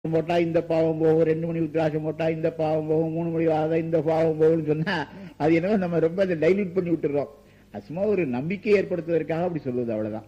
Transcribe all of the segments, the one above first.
போட்டா இந்த பாவம் போகும் ரெண்டு மணி உத்திராசம் போட்டா இந்த பாவம் போகும் மூணு மணி வாத இந்த பாவம் போகும்னு சொன்னா அது என்னவோ நம்ம ரொம்ப அதை டைல்யூட் பண்ணி விட்டுறோம் அது சும்மா ஒரு நம்பிக்கை ஏற்படுத்துவதற்காக அப்படி சொல்லுவது அவ்வளவுதான்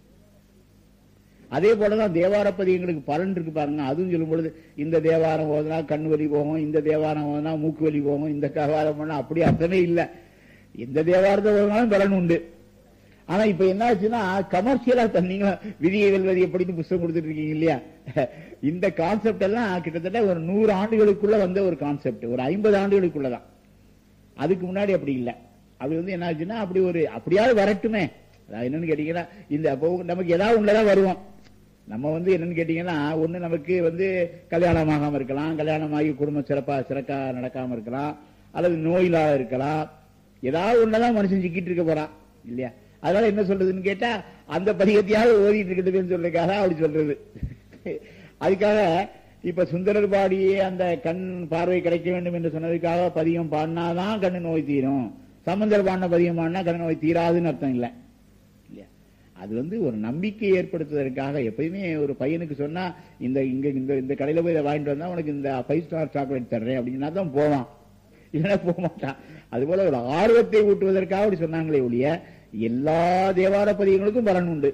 அதே போலதான் தேவார பதியங்களுக்கு பலன் இருக்கு பாருங்க அதுவும் சொல்லும் பொழுது இந்த தேவாரம் ஓதுனா கண் வலி போகும் இந்த தேவாரம் ஓதுனா மூக்கு வலி போகும் இந்த தேவாரம் போனா அப்படி அர்த்தமே இல்ல எந்த தேவாரத்தை ஓதுனாலும் பலன் உண்டு ஆனா இப்ப என்ன ஆச்சுன்னா கமர்ஷியலா தந்தீங்க விதியை வெல்வது எப்படின்னு புத்தகம் கொடுத்துட்டு இருக்கீங்க இல்லையா இந்த கான்செப்ட் எல்லாம் கிட்டத்தட்ட ஒரு நூறு ஆண்டுகளுக்குள்ள வந்த ஒரு கான்செப்ட் ஒரு ஐம்பது ஆண்டுகளுக்குள்ளதான் அதுக்கு முன்னாடி அப்படி இல்ல அது வந்து என்ன ஆச்சுன்னா அப்படி ஒரு அப்படியாவது வரட்டுமே அதாவது என்னன்னு கேட்டீங்கன்னா இந்த அப்போ நமக்கு ஏதாவது ஒண்ணுலதான் வருவோம் நம்ம வந்து என்னன்னு கேட்டீங்கன்னா ஒண்ணு நமக்கு வந்து கல்யாணம் ஆகாம இருக்கலாம் கல்யாணம் ஆகி குடும்பம் சிறப்பா சிறக்கா நடக்காம இருக்கலாம் அல்லது நோயிலா இருக்கலாம் ஏதாவது ஒண்ணுதான் மனுஷன் சிக்கிட்டு இருக்க போறான் இல்லையா அதனால என்ன சொல்றதுன்னு கேட்டா அந்த பதிகத்தையாவது ஓதிட்டு இருக்கட்டுமேன்னு சொல்றதுக்காக அப்படி சொல்றது அதுக்காக இப்ப சுந்தரர் பாடியே அந்த கண் பார்வை கிடைக்க வேண்டும் என்று சொன்னதுக்காக பதியம் பாடினாதான் கண்ணு நோய் தீரும் சம்பந்தர் பாடின பதியம் பாடினா கண்ணு நோய் தீராதுன்னு அர்த்தம் இல்லை இல்லையா அது வந்து ஒரு நம்பிக்கை ஏற்படுத்துவதற்காக எப்பயுமே ஒரு பையனுக்கு சொன்னா இந்த இங்க இந்த இந்த கடையில போய் இதை வாங்கிட்டு வந்தா உனக்கு இந்த ஃபைவ் ஸ்டார் சாக்லேட் தர்றேன் அப்படின்னா தான் போவான் இல்லைன்னா போக மாட்டான் அதுபோல ஒரு ஆர்வத்தை ஊட்டுவதற்காக அப்படி சொன்னாங்களே ஒழிய எல்லா தேவார பதியங்களுக்கும் பலன் உண்டு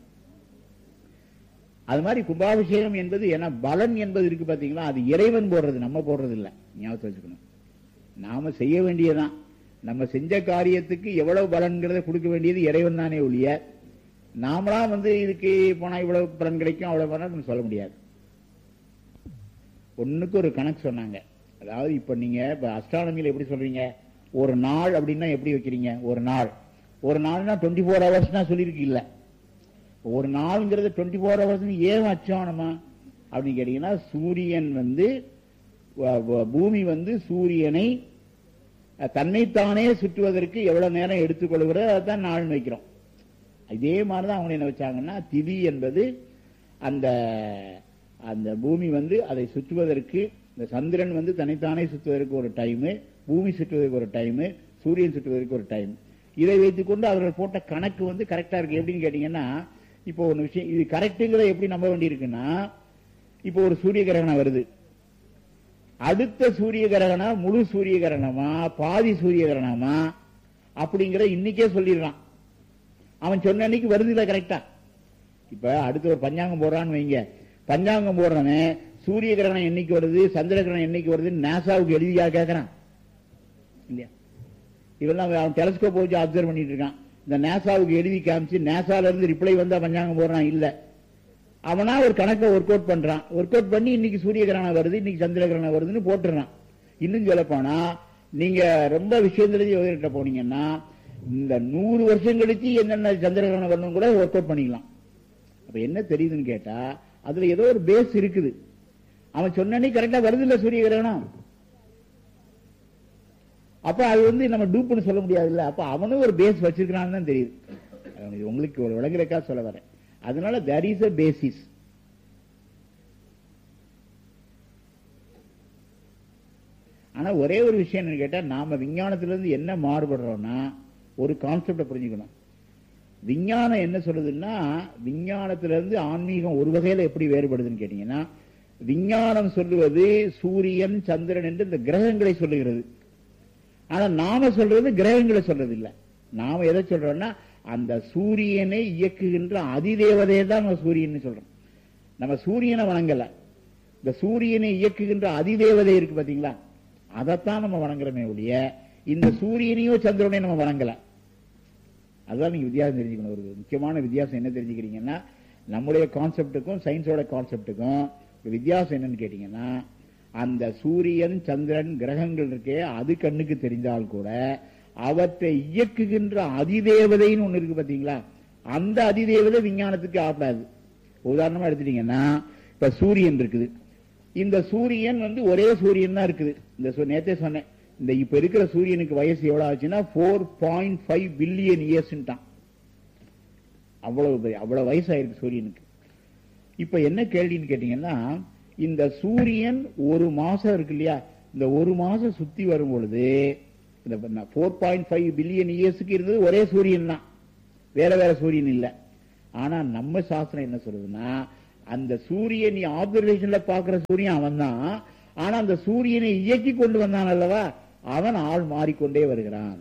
அது மாதிரி கும்பாபிஷேகம் என்பது ஏன்னா பலன் என்பது இருக்கு பாத்தீங்களா அது இறைவன் போடுறது நம்ம போடுறது இல்ல ஞாபகத்தை வச்சுக்கணும் நாம செய்ய வேண்டியதான் நம்ம செஞ்ச காரியத்துக்கு எவ்வளவு பலன்கிறத கொடுக்க வேண்டியது இறைவன் தானே ஒழிய நாமளா வந்து இதுக்கு போனா இவ்வளவு பலன் கிடைக்கும் அவ்வளவு பலன் நம்ம சொல்ல முடியாது ஒண்ணுக்கு ஒரு கணக்கு சொன்னாங்க அதாவது இப்ப நீங்க இப்ப அஸ்ட்ரானமியில எப்படி சொல்றீங்க ஒரு நாள் அப்படின்னா எப்படி வைக்கிறீங்க ஒரு நாள் ஒரு நாள்னா டுவெண்ட்டி ஃபோர் ஹவர்ஸ் தான் சொல்லியிருக்கு இல்ல ஒரு நாளுங்கிறது டுவெண்ட்டி ஃபோர் ஹவர்ஸ் ஏன் வச்சோம் நம்ம அப்படின்னு கேட்டீங்கன்னா சூரியன் வந்து வ- வ- பூமி வந்து சூரியனை அஹ், தன்னைத்தானே சுற்றுவதற்கு எவ்வளவு நேரம் எடுத்துக்கொள்கிறதோ அதான் நாள் வைக்கிறோம் இதே மாதிரிதான் அவங்க என்ன வச்சாங்கன்னா திதி என்பது அந்த அந்த பூமி வந்து அதை சுற்றுவதற்கு இந்த சந்திரன் வந்து தன்னைத்தானே சுற்றுவதற்கு ஒரு டைமு பூமி சுற்றுவதற்கு ஒரு டைமு சூரியன் சுற்றுவதற்கு ஒரு டைம் இதை வைத்துக்கொண்டு அவர்கள் போட்ட கணக்கு வந்து கரெக்டா இருக்கு எப்படின்னு கேட்டீங்கன்னா இப்போ ஒரு விஷயம் இது கரெக்டுங்கிறத எப்படி நம்ப வேண்டியிருக்குன்னா இப்போ ஒரு சூரிய கிரகணம் வருது அடுத்த சூரிய கிரகணம் முழு சூரிய கிரகணமா பாதி சூரிய கிரகணமா அப்படிங்கிற இன்னைக்கே சொல்லிடுறான் அவன் சொன்ன அன்னைக்கு வருது இல்ல கரெக்டா இப்ப அடுத்து ஒரு பஞ்சாங்கம் போடுறான்னு வைங்க பஞ்சாங்கம் போடுறவன் சூரிய கிரகணம் என்னைக்கு வருது சந்திர கிரகணம் என்னைக்கு வருதுன்னு நாசாவுக்கு எழுதியா கேட்கறான் இல்லையா இதெல்லாம் அவன் டெலஸ்கோப் வச்சு அப்சர்வ் பண்ணிட்டு இருக்கான் இந்த நாசாவுக்கு எழுதி காமிச்சு நாசால இருந்து ரிப்ளை வந்தா பஞ்சாங்கம் போடுறான் இல்ல அவனா ஒரு கணக்கை ஒர்க் அவுட் பண்றான் ஒர்க் அவுட் பண்ணி இன்னைக்கு சூரிய கிரகணம் வருது இன்னைக்கு சந்திர கிரகணம் வருதுன்னு போட்டுறான் இன்னும் சொல்ல போனா நீங்க ரொம்ப விஷயம் தெரிஞ்சு யோகிட்ட போனீங்கன்னா இந்த நூறு வருஷம் கழிச்சு என்னென்ன சந்திர கிரகணம் வரணும் கூட ஒர்க் அவுட் பண்ணிக்கலாம் அப்ப என்ன தெரியுதுன்னு கேட்டா அதுல ஏதோ ஒரு பேஸ் இருக்குது அவன் சொன்னே கரெக்டா வருது இல்ல சூரிய கிரகணம் அப்ப அது வந்து நம்ம டூப்னு சொல்ல முடியாதுல்ல அப்ப அவனும் ஒரு பேஸ் வச்சிருக்கான்னு தான் தெரியுது அது இது உங்களுக்கு ஒரு விளங்குறக்கா சொல்ல வரேன் அதனால தேர் இஸ் a பேசிஸ் ஆனா ஒரே ஒரு விஷயம் என்னன்னு கேட்டா நாம விஞ்ஞானத்துல இருந்து என்ன மாறுபடுறோம்னா ஒரு கான்செப்டை புரிஞ்சுக்கணும் விஞ்ஞானம் என்ன சொல்லுதுன்னா விஞ்ஞானத்துல இருந்து ஆன்மீகம் ஒரு வகையில எப்படி வேறுபடுதுன்னு கேட்டீங்கன்னா விஞ்ஞானம் சொல்லுவது சூரியன் சந்திரன் என்று இந்த கிரகங்களை சொல்லுகிறது ஆனா நாம சொல்றது கிரகங்களை சொல்றது இல்ல நாம எதை சொல்றோம்னா அந்த சூரியனை இயக்குகின்ற அதிதேவதையை தான் நம்ம சூரியன் சொல்றோம் நம்ம சூரியனை வணங்கல இந்த சூரியனை இயக்குகின்ற அதிதேவதை இருக்கு பாத்தீங்களா அதைத்தான் நம்ம வணங்குறோமே ஒழிய இந்த சூரியனையோ சந்திரனையும் நம்ம வணங்கல அதுதான் நீங்க வித்தியாசம் தெரிஞ்சுக்கணும் ஒரு முக்கியமான வித்தியாசம் என்ன தெரிஞ்சுக்கிறீங்கன்னா நம்முடைய கான்செப்டுக்கும் சயின்ஸோட கான்செப்டுக்கும் வித்தியாசம் என்னன்னு கேட்டீங்கன்னா அந்த சூரியன் சந்திரன் கிரகங்கள் இருக்கே அது கண்ணுக்கு தெரிந்தால் கூட அவற்றை இயக்குகின்ற அதிதேவதைன்னு ஒண்ணு இருக்கு பாத்தீங்களா அந்த அதிதேவதை விஞ்ஞானத்துக்கு ஆப்படாது உதாரணமா எடுத்துட்டீங்கன்னா இப்ப சூரியன் இருக்குது இந்த சூரியன் வந்து ஒரே சூரியன் தான் இருக்குது இந்த சு- நேத்தே சொன்னேன் இந்த இப்ப இருக்கிற சூரியனுக்கு வயசு எவ்வளவு ஆச்சுன்னா ஃபோர் பாயிண்ட் ஃபைவ் பில்லியன் இயர்ஸ்ட்டான் அவ்வளவு பெரிய- அவ்வளவு வயசாயிருக்கு சூரியனுக்கு இப்ப என்ன கேள்வின்னு கேட்டீங்கன்னா இந்த சூரியன் ஒரு மாசம் இருக்கு இல்லையா இந்த ஒரு மாசம் சுத்தி வரும் பொழுது இந்த ஃபோர் பாயிண்ட் ஃபைவ் பில்லியன் இயர்ஸ்க்கு இருந்தது ஒரே சூரியன் தான் வேற வேற சூரியன் இல்ல ஆனா நம்ம சாஸ்திரம் என்ன சொல்லுதுன்னா அந்த சூரியன் நீ ஆப்சர்வேஷன்ல பாக்குற சூரியன் அவன் தான் ஆனா அந்த சூரியனை இயக்கி கொண்டு வந்தான் அல்லவா அவன் ஆள் மாறிக்கொண்டே வருகிறான்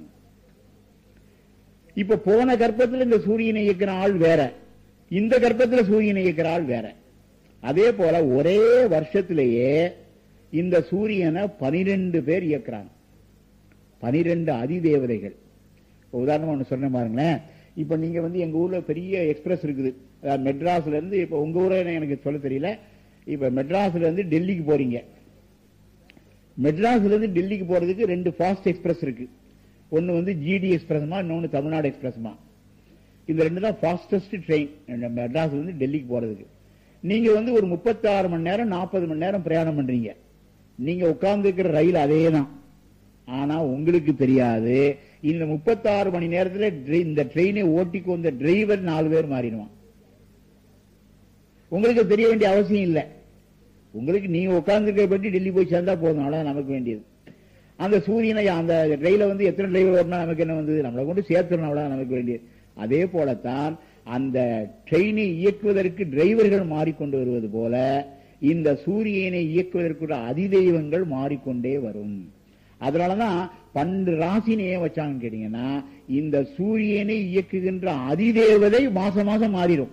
இப்ப போன கர்ப்பத்துல இந்த சூரியனை இயக்கிற ஆள் வேற இந்த கர்ப்பத்துல சூரியனை இயக்கிற ஆள் வேற அதே போல ஒரே வருஷத்திலேயே இந்த சூரியனை பனிரெண்டு பேர் இயக்குறாங்க பனிரெண்டு அதிதேவதைகள் இப்ப உதாரணமா ஒண்ணு சொன்னேன் பாருங்களேன் இப்ப நீங்க வந்து எங்க ஊர்ல பெரிய எக்ஸ்பிரஸ் இருக்குது அதாவது மெட்ராஸ்ல இருந்து இப்ப உங்க ஊரை எனக்கு சொல்ல தெரியல இப்ப மெட்ராஸ்ல இருந்து டெல்லிக்கு போறீங்க மெட்ராஸ்ல இருந்து டெல்லிக்கு போறதுக்கு ரெண்டு ஃபாஸ்ட் எக்ஸ்பிரஸ் இருக்கு ஒன்னு வந்து ஜிடி எக்ஸ்பிரஸ்மா இன்னொன்னு தமிழ்நாடு எக்ஸ்பிரஸ்மா இந்த ரெண்டு தான் ஃபாஸ்டஸ்ட் ட்ரெயின் மெட்ராஸ்ல இருந்து டெல்லிக்கு போறதுக்கு நீங்க வந்து ஒரு முப்பத்தாறு மணி நேரம் நாற்பது மணி நேரம் பிரயாணம் பண்றீங்க நீங்க உட்கார்ந்து இருக்கிற ரயில் அதே தான் ஆனா உங்களுக்கு தெரியாது இந்த முப்பத்தாறு மணி நேரத்துல dri- இந்த ட்ரெயினை ஓட்டிக்கு வந்த டிரைவர் நாலு பேர் மாறிடுவான் உங்களுக்கு தெரிய வேண்டிய அவசியம் இல்லை உங்களுக்கு நீங்க உட்கார்ந்து பற்றி டெல்லி போய் சேர்ந்தா போதும் அவ்வளவுதான் நமக்கு வேண்டியது அந்த சூரியனை அந்த ரயில வந்து எத்தனை டிரைவர் ஓட்டினா நமக்கு என்ன வந்தது நம்மளை கொண்டு சேர்த்துடணும் அவ்வளவுதான் நமக்கு வேண்டியது அதே போலத்தான் அந்த ட்ரெயினை இயக்குவதற்கு டிரைவர்கள் மாறிக்கொண்டு வருவது போல இந்த சூரியனை இயக்குவதற்குள்ள அதிதெய்வங்கள் மாறிக்கொண்டே வரும் அதனாலதான் பன்னெண்டு ராசினை ஏன் வச்சாங்கன்னு கேட்டீங்கன்னா இந்த சூரியனை இயக்குகின்ற அதிதேவதை மாசம் மாசம் மாறிடும்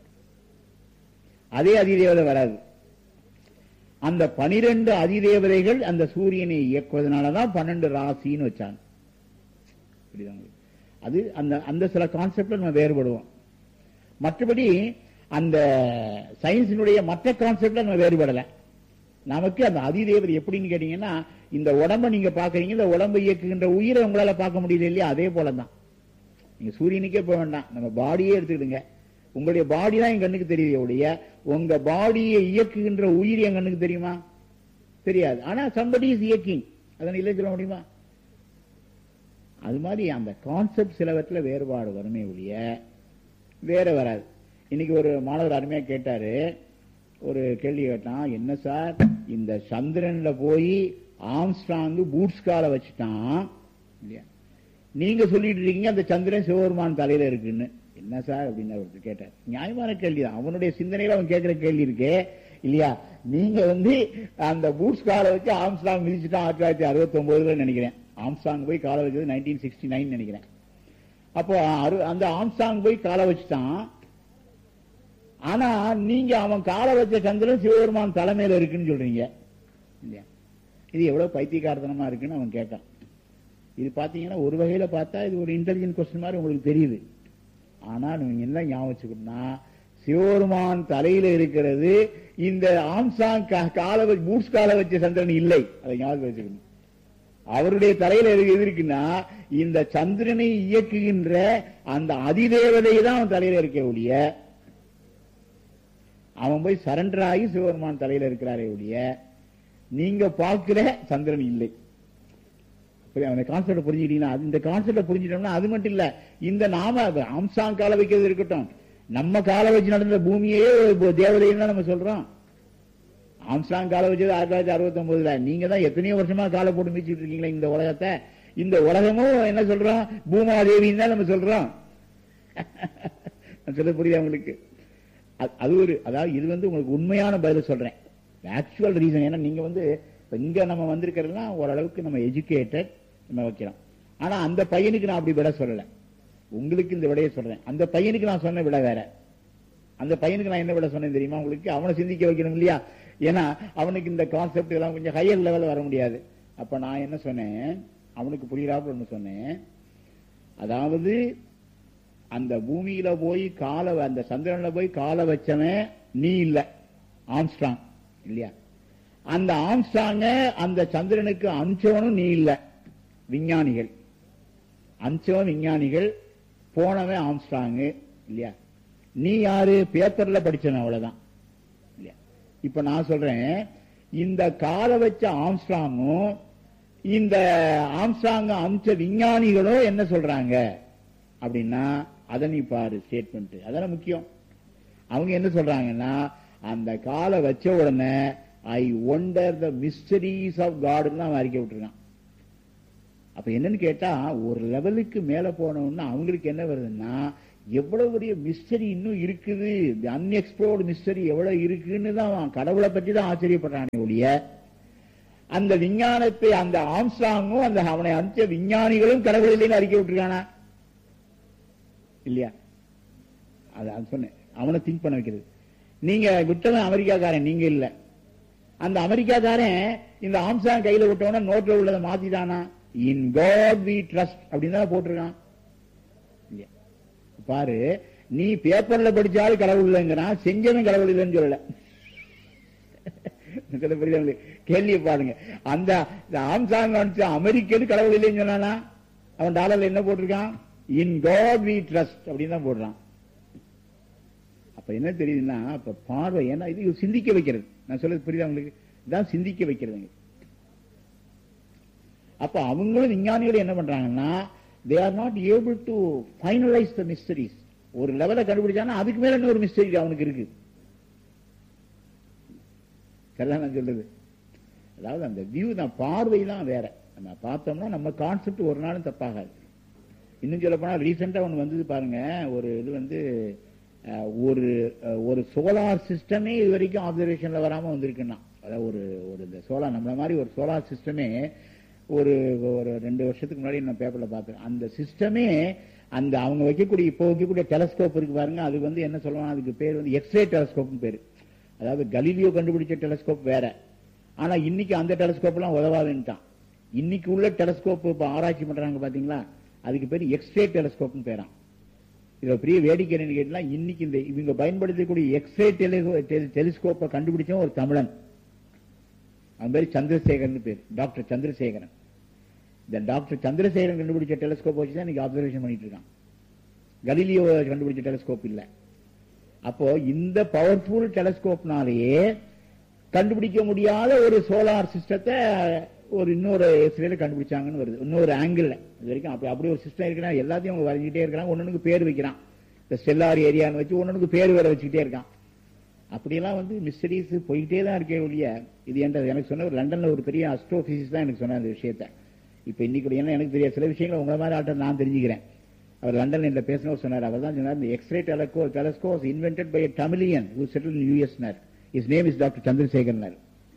அதே அதிதேவதை வராது அந்த பனிரெண்டு அதிதேவதைகள் அந்த சூரியனை இயக்குவதனாலதான் பன்னெண்டு ராசின்னு வச்சாங்க புரியுதா உங்களுக்கு? அது அந்த அந்த சில கான்செப்ட்ல நம்ம வேறுபடுவோம் மற்றபடி அந்த சயின்ஸினுடைய மற்ற கான்செப்ட்ல நம்ம வேறுபடல நமக்கு அந்த அதிதேவதை எப்படின்னு கேட்டீங்கன்னா இந்த உடம்ப நீங்க பாக்குறீங்க இந்த உடம்பை இயக்குகின்ற உயிரை உங்களால பார்க்க முடியல இல்லையா அதே போலதான் நீங்க சூரியனுக்கே போக வேண்டாம் நம்ம பாடியே எடுத்துக்கிடுங்க உங்களுடைய பாடி தான் என் கண்ணுக்கு தெரியுது ஒழிய உங்க பாடியை இயக்குகின்ற உயிர் என் கண்ணுக்கு தெரியுமா தெரியாது ஆனா சம்படி இஸ் இயக்கிங் அதனை இல்லை சொல்ல முடியுமா அது மாதிரி அந்த கான்செப்ட் சிலவற்றில் வேறுபாடு வருமே ஒழிய வேற வராது இன்னைக்கு ஒரு மாணவர் அருமையா கேட்டாரு ஒரு கேள்வி கேட்டான் என்ன சார் இந்த சந்திரன்ல போய் ஆம்ஸ்ட்ராங் பூட்ஸ் கால வச்சுட்டான் இல்லையா நீங்க சொல்லிட்டு இருக்கீங்க அந்த சந்திரன் சிவபெருமான் தலையில இருக்குன்னு என்ன சார் அப்படின்னு அவர் கேட்டார் நியாயமான கேள்வி தான் அவனுடைய சிந்தனையில அவன் கேட்கிற கேள்வி இருக்கே இல்லையா நீங்க வந்து அந்த பூட்ஸ் காலை வச்சு ஆம்ஸ்டாங் மிதிச்சுட்டான் ஆயிரத்தி தொள்ளாயிரத்தி அறுபத்தி ஒன்பதுல நினைக்கிறேன் ஆம்ஸ்டாங் போய் காலை வச்சது நைன்டீன் சிக்ஸ்டி நைன் நினைக்கிறேன் அப்போ அறு- அந்த ஆம்ஸ்டாங் போய் காலை வச்சுட்டான் ஆனா நீங்க அவன் காலை வச்ச சந்திரன் சிவபெருமான் தலைமையில இருக்குன்னு சொல்றீங்க இல்லையா இது எவ்வளவு பைத்தியக்காரத்தனமா இருக்குன்னு அவன் கேட்டான் இது பாத்தீங்கன்னா ஒரு வகையில பார்த்தா இது ஒரு இன்டெலிஜென்ட் கொஸ்டின் மாதிரி உங்களுக்கு தெரியுது ஆனா நீங்க என்ன ஞாபகம் வச்சுக்கணும்னா சிவபெருமான் தலையில இருக்கிறது இந்த ஆம்சாங் கா- கால வச்சு பூட்ஸ் கால வச்ச சந்திரன் இல்லை அதை ஞாபகம் வச்சுக்கணும் அவருடைய தலையில எது எது இருக்குன்னா இந்த சந்திரனை இயக்குகின்ற அந்த அதிதேவதை தான் அவன் தலையில இருக்க ஒழிய அவன் போய் சரண்டர் ஆகி சிவபெருமான் தலையில இருக்கிறாரே ஒழிய நீங்க பார்க்கிற சந்திரன் இல்லை புரியுதா? அந்த கான்செப்ட் புரிஞ்சுக்கிட்டீங்கன்னா அது- இந்த கான்செப்ட புரிஞ்சுட்டோம்னா அது மட்டும் இல்ல இந்த நாம அம்சாங் கால வைக்கிறது இருக்கட்டும் நம்ம கால வச்சு நடந்த பூமியே ஒரு தேவதைன்னு தான் நம்ம சொல்றோம் ஆம்ஸ்டாங் கால வச்சது ஆயிரத்தி தொள்ளாயிரத்தி அறுபத்தி ஒன்பதுல நீங்க தான் எத்தனையோ வருஷமா காலை போட்டு மிச்சிட்டு இருக்கீங்களா இந்த உலகத்தை இந்த உலகமும் என்ன சொல்றோம் பூமாதேவின்னு தான் நம்ம சொல்றோம் நான் சொல்ல புரியுதா உங்களுக்கு அது- அது ஒரு அதாவது இது வந்து உங்களுக்கு உண்மையான பதில சொல்றேன் ஆக்சுவல் ரீசன் ஏன்னா நீங்க வந்து இப்ப இங்க நம்ம வந்திருக்கிறதுலாம் ஓரளவுக்கு நம்ம எஜுகேட்டட் நம்ம வைக்கிறோம் ஆனா அந்த பையனுக்கு நான் அப்படி விட சொல்லல உங்களுக்கு இந்த விடையை சொல்றேன் அந்த பையனுக்கு நான் சொன்ன விட வேற அந்த பையனுக்கு நான் என்ன விட சொன்னேன் தெரியுமா உங்களுக்கு அவனை சிந்திக்க வைக்கணும் இல்லையா ஏன்னா அவனுக்கு இந்த கான்செப்ட் எல்லாம் கொஞ்சம் ஹையர் லெவல்ல வர முடியாது அப்ப நான் என்ன சொன்னேன் அவனுக்கு புரியுறாப்புல ஒண்ணு சொன்னேன் அதாவது அந்த பூமியில போய் காலை அந்த சந்திரன்ல போய் காலை வச்சவன் நீ இல்ல ஆம்ஸ்ட்ராங் இல்லையா அந்த ஆம்ஸ்ட்ராங்க அந்த சந்திரனுக்கு அனுப்பிச்சவனும் நீ இல்ல விஞ்ஞானிகள் அனுப்பிச்சவன் விஞ்ஞானிகள் போனவன் ஆம்ஸ்ட்ராங் இல்லையா நீ யாரு பேப்பர்ல படிச்சவன் அவ்வளவுதான் இல்லையா இப்ப நான் சொல்றேன் இந்த காலை வச்ச ஆம்ஸ்ட்ராங்கும் இந்த ஆம்ஸ்ட்ராங்க அமிச்ச விஞ்ஞானிகளும் என்ன சொல்றாங்க அப்படின்னா அதை நீ பாரு ஸ்டேட்மெண்ட் அதான முக்கியம் அவங்க என்ன சொல்றாங்கன்னா அந்த காலை வச்ச உடனே I wonder the mysteries of காடுன்னு அவன் அறிக்கை விட்டுருக்கான் அப்ப என்னன்னு கேட்டா ஒரு லெவலுக்கு மேல போனோம்னா அவங்களுக்கு என்ன வருதுன்னா எவ்வளவு பெரிய மிஸ்டரி இன்னும் இருக்குது அன்எக்ஸ்ப்ளோர்டு மிஸ்டரி எவ்வளவு இருக்குன்னு தான் அவன் கடவுளை பற்றி தான் ஆச்சரியப்படுறானே ஒழிய அந்த விஞ்ஞானத்தை அந்த ஆம்ஸ்டாங்கும் அந்த அவனை அனுப்பிச்ச விஞ்ஞானிகளும் கடவுள் இல்லைன்னு அறிக்கை விட்டுருக்கானா இல்லையா அது அது சொன்னேன் அவனை திங்க் பண்ண வைக்கிறது நீங்க விட்டவன் அமெரிக்காக்காரன் நீங்க இல்ல அந்த அமெரிக்காக்காரன் இந்த ஆம்சாங் கையில விட்டவன நோட்ல உள்ளதை மாத்திட்டானா இன் காட் வி ட்ரஸ்ட் அப்படின்னு தான் போட்டிருக்கான் இல்லையா? பாரு நீ பேப்பர்ல படிச்சாலும் கடவுள் இல்லைங்கிறான் செஞ்சவன் கடவுள் இல்லைன்னு சொல்லல இதுல புரியுதா உங்களுக்கு? கேள்வியை பாருங்க அந்த இந்த ஆம்சாங் அனுப்பிச்ச அமெரிக்கன் கடவுள் இல்லைன்னு சொன்னானா அவன் டாலர்ல என்ன போட்டிருக்கான் இன் காட் வி ட்ரஸ்ட் அப்படின்னு தான் போடுறான் அப்ப என்ன தெரியுதுன்னா அப்ப பார்வை ஏன்னா இது சிந்திக்க வைக்கிறது நான் சொல்றது புரியுதா உங்களுக்கு இதான் சிந்திக்க வைக்கிறதுங்க அப்ப அவங்களும் விஞ்ஞானிகளும் என்ன பண்றாங்கன்னா they are not able to finalise the mysteries ஒரு லெவலை கண்டுபிடிச்சானா அதுக்கு மேல இன்னொரு மிஸ்டரி அவனுக்கு இருக்கு சரிதான் நான் சொல்றது அதாவது அந்த வியூ தான் பார்வை தான் வேற நம்ம பார்த்தோம்னா நம்ம கான்செப்ட் ஒரு நாளும் தப்பாகாது இன்னும் சொல்ல போனா ரீசெண்டா ஒன்று வந்தது பாருங்க ஒரு இது வந்து அஹ், ஒரு அஹ், ஒரு சோலார் சிஸ்டமே இது வரைக்கும் ஆப்சர்வேஷன்ல வராம வந்திருக்குன்னா அதாவது ஒரு ஒரு இந்த சோலார் நம்மள மாதிரி ஒரு சோலார் சிஸ்டமே ஒரு ஒரு ரெண்டு வருஷத்துக்கு முன்னாடி நான் பேப்பர்ல பார்த்தேன் அந்த சிஸ்டமே அந்த அவங்க வைக்கக்கூடிய இப்போ வைக்கக்கூடிய டெலஸ்கோப் இருக்கு பாருங்க அது வந்து என்ன சொல்லுவாங்க அதுக்கு பேர் வந்து எக்ஸ்ரே டெலஸ்கோப்னு பேரு அதாவது கலீலியோ கண்டுபிடிச்ச டெலஸ்கோப் வேற ஆனா இன்னைக்கு அந்த டெலஸ்கோப் எல்லாம் உதவாதுன்ட்டான் இன்னைக்கு உள்ள டெலஸ்கோப் இப்ப ஆராய்ச்சி பண்றாங்க பாத்தீங்களா அதுக்கு பேர் எக்ஸ்ரே டெலஸ்கோப்னு பேரான் இதுல பெரிய வேடிக்கை என்னன்னு கேட்டா இன்னைக்கு இந்த இவங்க பயன்படுத்தக்கூடிய எக்ஸ்ரே டெலிஸ்கோப்பை கண்டுபிடிச்சவன் ஒரு தமிழன் அவன் பேர் சந்திரசேகரன் பேர் டாக்டர் சந்திரசேகரன் இந்த டாக்டர் சந்திரசேகரன் கண்டுபிடிச்ச டெலிஸ்கோப் வச்சு தான் இன்னைக்கு ஆப்சர்வேஷன் பண்ணிட்டு இருக்கான் கலீலியோ கண்டுபிடிச்ச டெலிஸ்கோப் இல்ல அப்போ இந்த பவர்ஃபுல் டெலஸ்கோப்னாலேயே கண்டுபிடிக்க முடியாத ஒரு சோலார் சிஸ்டத்தை ஒரு இன்னொரு எக்ஸ்ரேல கண்டுபிடிச்சாங்கன்னு வருது இன்னொரு ஆங்கிள் இது வரைக்கும் அப்படி அப்படி ஒரு சிஸ்டம் இருக்குன்னா எல்லாத்தையும் அவங்க வரைஞ்சிட்டே இருக்கிறாங்க ஒன்னொன்னுக்கு பேர் வைக்கிறான் இந்த ஸ்டெல்லார் ஏரியான்னு வச்சு ஒன்னொன்னுக்கு பேர் வேற வச்சுக்கிட்டே இருக்கான் அப்படியெல்லாம் வந்து மிஸ்டரிஸ் போயிட்டே தான் இருக்கே ஒழிய இது என்ற எனக்கு சொன்ன ஒரு லண்டன்ல ஒரு பெரிய அஸ்ட்ரோபிசிஸ் தான் எனக்கு சொன்ன அந்த விஷயத்த இப்ப இன்னைக்கு என்ன எனக்கு தெரியாது சில விஷயங்களை உங்களை மாதிரி ஆட்டம் நான் தெரிஞ்சுக்கிறேன் அவர் லண்டன்ல இந்த பேசினவர் சொன்னார் அவர் தான் சொன்னார் இந்த X ray telescope telescope invented by Tamilian who settle in யூஎஸ்னர் இஸ் நேம் இஸ் டாக்டர் சந்திரசேகர்னர்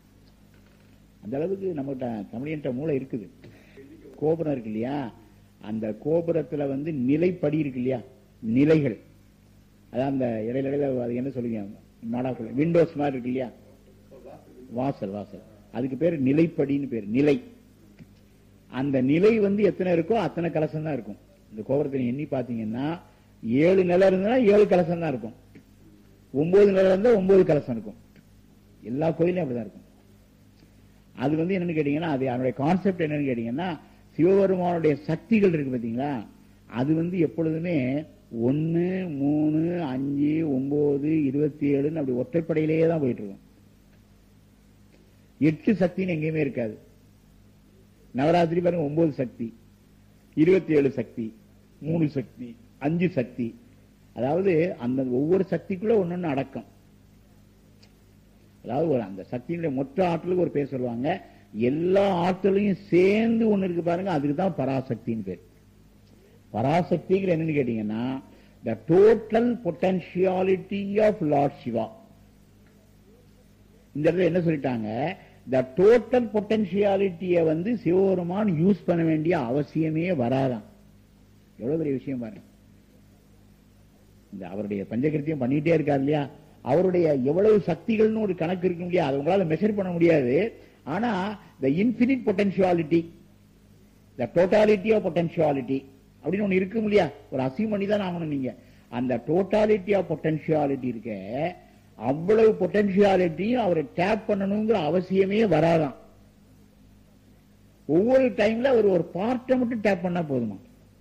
அந்த அளவுக்கு நம்மகிட்ட தமிழியன்ட்ட மூளை இருக்குது கோபுரம் இருக்கு இல்லையா அந்த கோபுரத்துல வந்து நிலைப்படி இருக்கு இல்லையா நிலைகள் அதான் அந்த இடையில இடையில அது என்ன சொல்லுவீங்க மாடாக்குள்ள விண்டோஸ் மாதிரி இருக்கு இல்லையா வாசல் வாசல் அதுக்கு பேர் நிலைப்படின்னு பேர் நிலை அந்த நிலை வந்து எத்தனை இருக்கோ அத்தனை கலசம் தான் இருக்கும் இந்த கோபுரத்தை எண்ணி பாத்தீங்கன்னா ஏழு நிலை இருந்தா ஏழு கலசம் தான் இருக்கும் ஒன்பது நிலை இருந்தா ஒன்பது கலசம் இருக்கும் எல்லா கோயிலும் அப்படிதான் இருக்கும் அது வந்து என்னன்னு கேட்டீங்கன்னா அது அதனுடைய கான்செப்ட் என்னன்னு கேட்டீங்கன்னா சிவபெருமானுடைய சக்திகள் இருக்கு பாத்தீங்களா அது வந்து எப்பொழுதுமே ஒன்னு மூணு அஞ்சு ஒன்பது இருபத்தி ஏழுன்னு அப்படி ஒற்றைப்படையிலேயே தான் போயிட்டு இருக்கும் எட்டு சக்தின்னு எங்கேயுமே இருக்காது நவராத்திரி பாருங்க ஒன்பது சக்தி இருபத்தி ஏழு சக்தி மூணு சக்தி அஞ்சு சக்தி அதாவது அந்த ஒவ்வொரு சக்திக்குள்ள ஒன்னொன்னு அடக்கம் அதாவது ஒரு அந்த சக்தியினுடைய மொத்த ஆற்றலுக்கு ஒரு பேர் சொல்லுவாங்க எல்லா ஆற்றலையும் சேர்ந்து ஒண்ணு இருக்கு பாருங்க அதுக்கு தான் பராசக்தின்னு பேர் பராசக்திங்கிற என்னன்னு கேட்டீங்கன்னா the total potentiality of lord Shiva இந்த இடத்துல என்ன சொல்லிட்டாங்க த டோட்டல் பொட்டன்ஷியாலிட்டியை வந்து சிவபெருமான் யூஸ் பண்ண வேண்டிய அவசியமே வராதான் எவ்வளவு பெரிய விஷயம் பாருங்க இந்த அவருடைய பஞ்சகிருத்தியம் பண்ணிட்டே இருக்கார் இல்லையா அவருடைய எவ்வளவு சக்திகள்னு ஒரு கணக்கு இருக்க முடியாது அதை உங்களால மெஷர் பண்ண முடியாது ஆனா the infinite potentiality the totality of potentiality அப்படின்னு ஒண்ணு இருக்கு இல்லையா ஒரு அசீவ் பண்ணி தான் ஆகணும் நீங்க அந்த டோட்டாலிட்டி ஆஃப் பொட்டன்ஷியாலிட்டி இருக்க அவ்வளவு பொட்டன்ஷியாலிட்டியும் அவரை டேப் பண்ணணுங்கிற அவசியமே வராதான் ஒவ்வொரு டைம்ல அவர் ஒரு பார்ட்டை மட்டும் டேப் பண்ணா போதுமா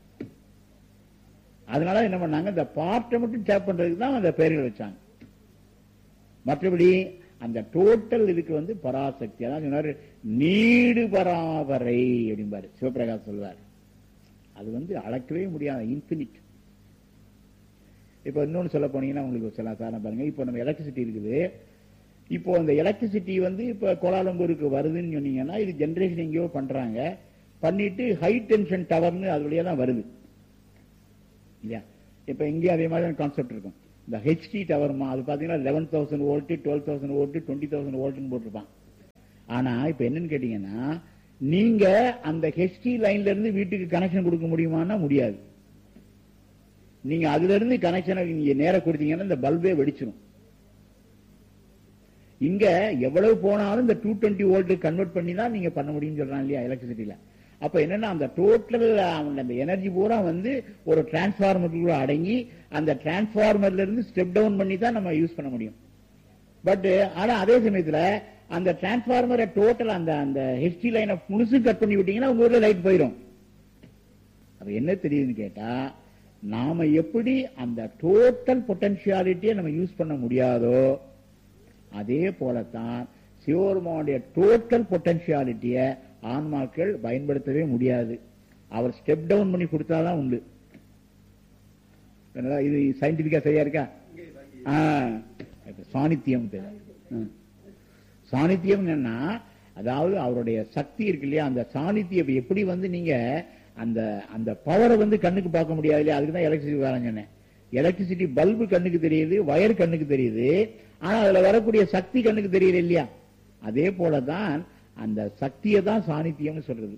அதனால என்ன பண்ணாங்க இந்த பார்ட்டை மட்டும் டேப் பண்றதுக்கு தான் அந்த பெயர்கள் வச்சாங்க மற்றபடி அந்த டோட்டல் இதுக்கு வந்து பராசக்தி அதான் சொன்னாரு நீடு பராபரை அப்படிம்பாரு சிவபிரகாஷ் சொல்வார் அது வந்து அளக்கவே முடியாத இன்பினிட் இப்ப இன்னொன்னு சொல்ல போனீங்கன்னா உங்களுக்கு சில சாதனம் பாருங்க இப்போ நம்ம எலக்ட்ரிசிட்டி இருக்குது இப்போ அந்த எலக்ட்ரிசிட்டி வந்து இப்ப கோலாலம்பூருக்கு வருதுன்னு சொன்னீங்கன்னா இது ஜெனரேஷன் எங்கேயோ பண்றாங்க பண்ணிட்டு ஹை டென்ஷன் டவர்னு அது வழியா தான் வருது இல்லையா இப்ப இங்கே அதே மாதிரி கான்செப்ட் இருக்கும் இந்த ஹெச்டி டவர்மா அது பாத்தீங்கன்னா eleven thousand volt twelve thousand volt twenty thousand வோல்ட்னு போட்டிருப்பான் ஆனா இப்ப என்னன்னு கேட்டீங்கன்னா நீங்க அந்த ஹெச்டி லைன்ல இருந்து வீட்டுக்கு கனெக்ஷன் கொடுக்க முடியுமான்னா முடியாது நீங்க அதுல இருந்து கனெக்ஷனை நீங்க நேர கொடுத்தீங்கன்னா இந்த பல்பே வெடிச்சிடும் இங்க எவ்வளவு போனாலும் இந்த டூ டுவெண்ட்டி வோல்ட் கன்வெர்ட் பண்ணி தான் நீங்க பண்ண முடியும்னு சொல்றாங்க இல்லையா எலக்ட்ரிசிட்டியில அப்ப என்னன்னா அந்த டோட்டல் அந்த எனர்ஜி பூரா வந்து ஒரு டிரான்ஸ்பார்மருக்குள்ள அடங்கி அந்த டிரான்ஸ்பார்மர்ல இருந்து ஸ்டெப் டவுன் பண்ணி தான் நம்ம யூஸ் பண்ண முடியும் பட் ஆனா அதே சமயத்துல அந்த டிரான்ஸ்பார்மரை டோட்டல் அந்த அந்த ஹெச்டி லைனை முழுசு கட் பண்ணி விட்டீங்கன்னா உங்க ஊர்ல லைட் போயிடும் அப்ப என்ன தெரியுதுன்னு கேட்டா நாம எப்படி அந்த டோட்டல் பொட்டன்ஷியாலிட்டியை நம்ம யூஸ் பண்ண முடியாதோ அதே போலத்தான் சிவபெருமானுடைய டோட்டல் பொட்டன்ஷியாலிட்டியை ஆன்மாக்கள் பயன்படுத்தவே முடியாது அவர் ஸ்டெப் டவுன் பண்ணி கொடுத்தாதான் உண்டு என்னடா, இது சயின்டிபிக்கா சரியா இருக்கா ஆ, இப்ப சாணித்தியம் பேரு. ம். சாணித்தியம் என்னன்னா அதாவது அவருடைய சக்தி இருக்கு இல்லையா அந்த சாணித்தியம் எப்படி வந்து நீங்க அந்த அந்த பவரை வந்து கண்ணுக்கு பார்க்க முடியாது இல்லையா அதுக்கு தான் எலக்ட்ரிசிட்டி வரேன் சொன்னேன் எலக்ட்ரிசிட்டி பல்பு கண்ணுக்கு தெரியுது வயர் கண்ணுக்கு தெரியுது ஆனா அதுல வரக்கூடிய சக்தி கண்ணுக்கு தெரியுது இல்லையா அதே போலதான் அந்த சக்தியை தான் சாணித்தியம்னு சொல்றது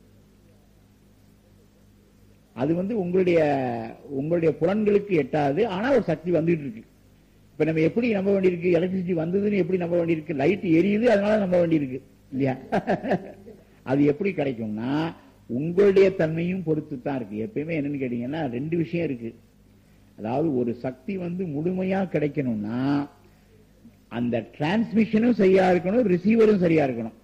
அது வந்து உங்களுடைய உங்களுடைய புலன்களுக்கு எட்டாது ஆனா ஒரு சக்தி வந்துட்டு இருக்கு இப்ப நம்ம எப்படி நம்ப வேண்டியிருக்கு எலக்ட்ரிசிட்டி வந்ததுன்னு எப்படி நம்ப வேண்டியிருக்கு லைட் எரியுது அதனால நம்ப வேண்டியிருக்கு இல்லையா அது எப்படி கிடைக்கும்னா உங்களுடைய தன்மையும் பொறுத்து தான் இருக்கு எப்பயுமே என்னன்னு கேட்டீங்கன்னா ரெண்டு விஷயம் இருக்கு அதாவது ஒரு சக்தி வந்து முழுமையா கிடைக்கணும்னா அந்த டிரான்ஸ்மிஷனும் சரியா இருக்கணும் ரிசீவரும் சரியா இருக்கணும்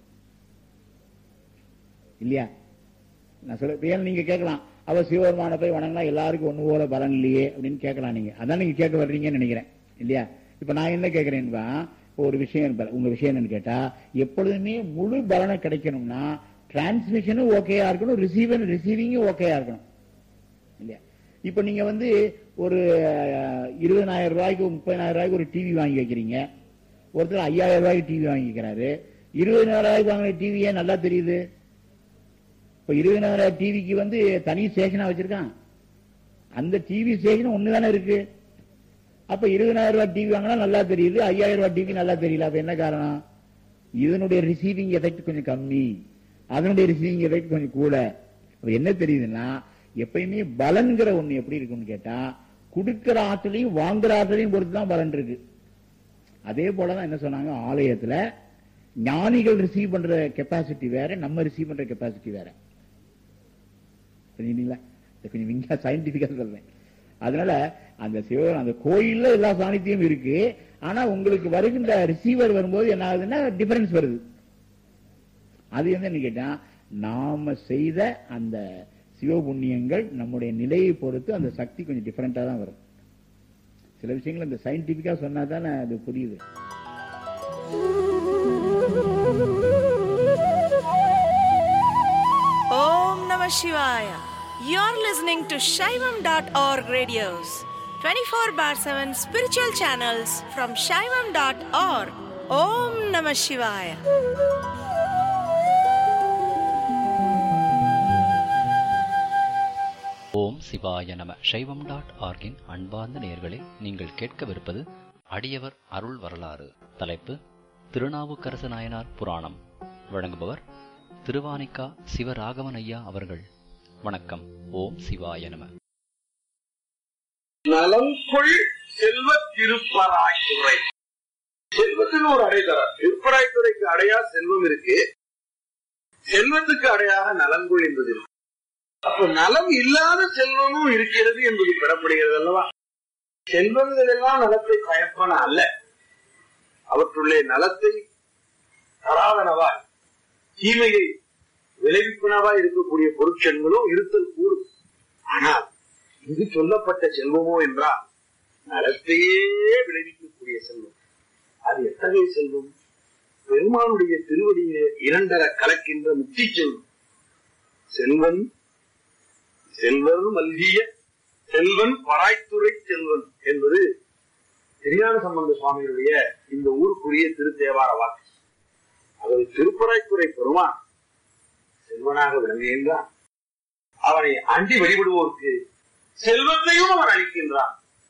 இல்லையா நான் சொல்ல இப்ப ஏன் நீங்க கேட்கலாம் அவ சிவபெருமான போய் வணங்கினா எல்லாருக்கும் ஒண்ணு போல பலன் இல்லையே அப்படின்னு கேட்கலாம் நீங்க அதான் நீங்க கேட்க வர்றீங்கன்னு நினைக்கிறேன் இல்லையா இப்ப நான் என்ன கேட்கிறேன்பா இப்ப ஒரு விஷயம் இருப்பாரு. உங்க விஷயம் என்னன்னு கேட்டா எப்பொழுதுமே முழு பலனை கிடைக்கணும்னா டிரான்ஸ்மிஷனும் ஓகேயா இருக்கணும் ரிசீவன் ரிசீவிங்கும் ஓகேயா இருக்கணும் இல்லையா இப்ப நீங்க வந்து ஒரு அஹ், இருபதனாயிரம் ரூபாய்க்கு முப்பதாயிரம் ரூபாய்க்கு ஒரு டிவி வாங்கி வைக்கிறீங்க ஒருத்தர் ஐயாயிரம் ரூபாய்க்கு டிவி வாங்கிக்கிறாரு இருபதாயிரம் ரூபாய்க்கு வாங்கின டிவியே நல்லா தெரியுது இப்ப இருபதாயிரம் டிவிக்கு வந்து தனி ஸ்டேஷனா வச்சிருக்கான் அந்த டிவி ஸ்டேஷன் ஒண்ணுதானே இருக்கு அப்ப இருபதாயிரம் ரூபாய் டிவி வாங்கினா நல்லா தெரியுது ஐயாயிரம் ரூபாய் டிவி நல்லா தெரியல அப்ப என்ன காரணம் இதனுடைய ரிசீவிங் எஃபெக்ட் கொஞ்சம் கம்மி அதனுடைய ரிசீவிங் எஃபெக்ட் கொஞ்சம் கூட அப்ப என்ன தெரியுதுன்னா எப்பயுமே பலன்கிற ஒண்ணு எப்படி இருக்கும்னு கேட்டா கொடுக்கிற ஆற்றலையும் வாங்குற ஆற்றலையும் பொறுத்து தான் பலன் இருக்கு அதே போலதான் என்ன சொன்னாங்க ஆலயத்துல ஞானிகள் ரிசீவ் பண்ற கெப்பாசிட்டி வேற நம்ம ரிசீவ் பண்ற கெப்பாசிட்டி வேற புரியுதுங்களா இதை கொஞ்சம் விங்கா சயின்டிபிக்கா சொல்றேன் அதனால அந்த சிவன் அந்த கோயில்ல எல்லா சாநித்தியம் இருக்கு ஆனா உங்களுக்கு வருகின்ற ரிசீவர் வரும்போது என்ன ஆகுதுன்னா டிஃபரன்ஸ் வருது அது வந்து என்ன கேட்டா நாம செய்த அந்த சிவபுண்ணியங்கள் நம்முடைய நிலையை பொறுத்து அந்த சக்தி கொஞ்சம் டிஃபரெண்டா தான் வரும் சில விஷயங்கள் அந்த சயின்டிபிக்கா சொன்னா தானே அது புரியுது Om Namah Shivaya. You're listening to Shaivam.org radios, 24 bar 7 spiritual channels from Shaivam.org. Om Namah Shivaya. ஓம் சிவாய நம சைவம் டாட் ஆர்கின் அன்பார்ந்த நேயர்களே நீங்கள் கேட்கவிருப்பது அடியவர் அருள் வரலாறு தலைப்பு திருநாவுக்கரசு நாயனார் புராணம் வழங்குபவர் திருவானிக்கா சிவராகவன் ஐயா அவர்கள் வணக்கம் ஓம் சிவாய நம நலம்கொள் செல்வ திருப்பராய்த்துறை செல்வத்துக்கு ஒரு அடைதரம் திருப்பராய்த்துறைக்கு அடையா செல்வம் இருக்கு செல்வத்துக்கு அடையாக நலங்கொள் என்பது இருக்கு அப்ப நலம் இல்லாத செல்வமும் இருக்கிறது என்பது பெறப்படுகிறது அல்லவா செல்வங்கள் எல்லாம் நலத்தை பயப்பன அல்ல அவற்றுள்ளே நலத்தை தராதனவாய் தீமையை விளைவிப்பனவாய் இருக்கக்கூடிய பொருட்செல்களும் இருத்தல் கூடும் ஆனால் இங்கு சொல்லப்பட்ட செல்வமோ என்றால் நலத்தையே விளைவிக்கக்கூடிய செல்வம் அது எத்தகைய செல்வம் பெருமானுடைய திருவடியிலே இரண்டர கலக்கின்ற முக்தி செல்வம் செல்வன் செல்வர் மல்கிய செல்வன் பராய்த்துறை செல்வன் என்பது திருஞான சம்பந்த சுவாமிகளுடைய இந்த ஊருக்குரிய திருத்தேவார வாக்கு அதாவது திருப்பராய்த்துறை பெருமான் செல்வனாக விளங்குகின்றான் அவனை அண்டி வழிபடுவோருக்கு செல்வத்தையும் அவன் அளிக்கின்றான்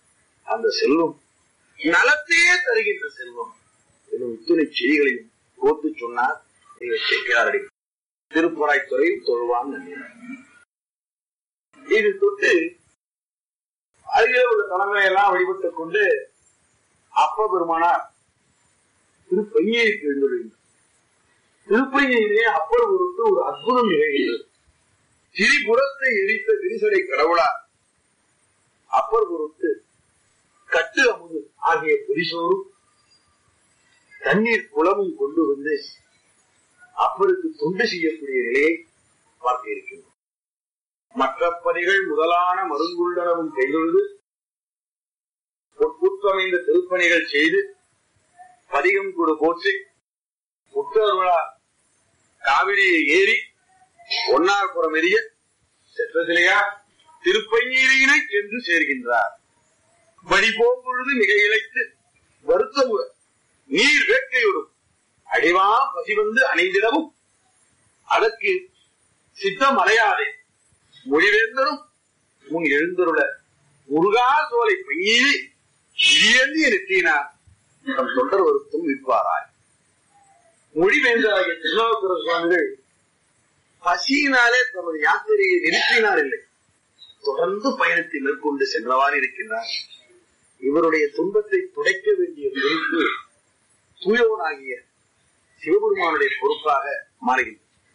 அந்த செல்வம் நலத்தையே தருகின்ற செல்வம் எனும் இத்துணை செய்திகளையும் கோத்து சொன்னார் சேர்க்கிறாரடி திருப்புறாய்த்துறையில் தொழுவான் நம்பினார் இது தொட்டு அருகில் உள்ள தலங்களை எல்லாம் வழிபட்டுக் கொண்டு அப்ப பெருமானார் திருப்பையைக்கு எழுந்துள்ளார் திருப்பையிலே அப்பர் பொருட்டு ஒரு அற்புதம் நிகழ்கிறது திரிபுரத்தை எரித்த விரிசடை கடவுளார் அப்பர் பொருட்டு கட்டு அமுது ஆகிய புரிசோரும் தண்ணீர் குளமும் கொண்டு வந்து அப்பருக்கு தொண்டு செய்யக்கூடிய நிலையை பார்க்க இருக்கின்றோம் மற்ற பணிகள் முதலான மருங்குள்ளனவும் கைதொழுது பொற்குற்றமைந்த திருப்பணிகள் செய்து பதிகம் கொடு போற்றி முற்றவர்களா காவிரியை ஏறி ஒன்னார்புறம் எரிய செற்றதிலையா திருப்பஞ்சீரியினை சென்று சேர்கின்றார் வழி போம்பொழுது மிக இழைத்து வருத்தமுற நீர் வேட்கையோடும் அடிவா பசி வந்து அணைந்திடவும் அதற்கு சித்தம் அலையாதே மொழிவேந்தரும் முன் எழுந்தருள முருகா சோலை பையீரி இடியேந்திய நெற்றினார் தம் தொண்டர் வருத்தும் விற்பாராய் மொழிவேந்தராகிய திருநாவுக்கர சுவாமிகள் பசியினாலே தமது யாத்திரையை நிறுத்தினார் இல்லை தொடர்ந்து பயணத்தை மேற்கொண்டு சென்றவாறு இருக்கின்றார் இவருடைய துன்பத்தை துடைக்க வேண்டிய பொறுப்பு தூயவனாகிய சிவபெருமானுடைய பொறுப்பாக மாறுகின்றது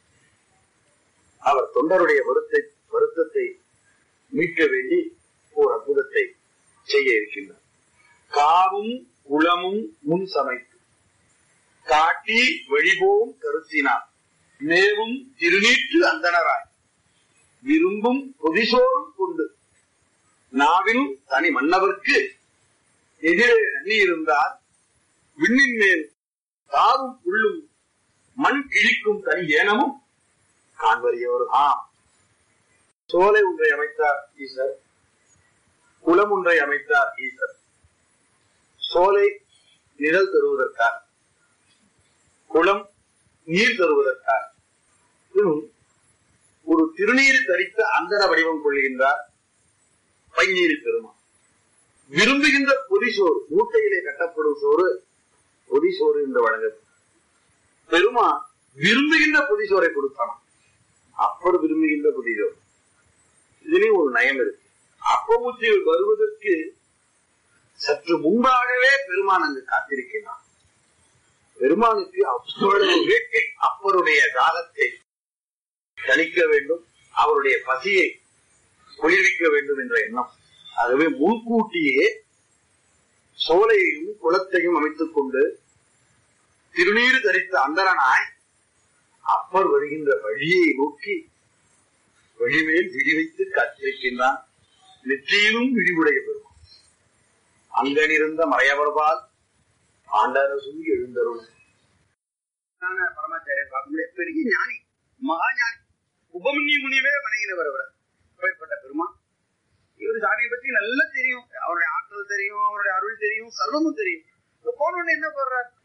அவர் தொண்டருடைய வருத்தை வருத்தத்தை மீட்க வேண்டி ஓர் அற்புதத்தை செய்ய இருக்கின்றார் காவும் குளமும் முன் சமைத்து காட்டி வழிபோவும் கருத்தினார் மேவும் திருநீற்று அந்தனராய் விரும்பும் பொதிசோறும் கொண்டு நாவினும் தனி மன்னவர்க்கு எதிரே அண்ணி இருந்தார் விண்ணின் மேல் தாவும் புல்லும் மண் கிழிக்கும் தனி ஏனமும் காண்பறியவர் ஆம் சோலை ஒன்றை அமைத்தார் ஈசர் குளம் ஒன்றை அமைத்தார் ஈசர் சோலை நிழல் தருவதற்காக குளம் நீர் தருவதற்காக இன்னும் ஒரு திருநீர் தரித்த அந்தர வடிவம் கொள்கின்றார் பைநீர் பெருமான் விரும்புகின்ற பொதிசோறு மூட்டையிலே கட்டப்படும் சோறு பொதிசோறு என்று வழங்கப்படும் பெருமா விரும்புகின்ற பொதிசோரை கொடுத்தானாம் அப்பர் விரும்புகின்ற பொதிசோறு இதுலயும் ஒரு நயம் இருக்கு அப்பமூச்சிகள் வருவதற்கு சற்று முன்பாகவே பெருமான் அங்கு காத்திருக்கிறான் பெருமானுக்கு அவ்வளவு வேட்கை அப்பருடைய காலத்தை தணிக்க வேண்டும் அவருடைய பசியை குளிர்விக்க வேண்டும் என்ற எண்ணம் ஆகவே முன்கூட்டியே சோலையையும் குளத்தையும் அமைத்துக் கொண்டு திருநீறு தரித்த அந்தரனாய் அப்பர் வருகின்ற வழியை நோக்கி வழிமேல் விழி வைத்து காத்திருக்கின்றான் நெற்றியிலும் விழிவுடைய பெருமான் அங்கனிருந்த மறையவர்பால் ஆண்டரசும் எழுந்தருள் பரமாச்சாரியர் பார்க்க முடியாது பெரிய ஞானி மகா ஞானி உபமன்யு முனிவே வணங்கினவர் அவர் அப்பேற்பட்ட பெருமான் இவர் சாமியை பத்தி நல்லா தெரியும் அவருடைய ஆற்றல் தெரியும் அவருடைய அருள் தெரியும் சர்வமும் தெரியும் இப்ப போன உடனே என்ன பண்றார்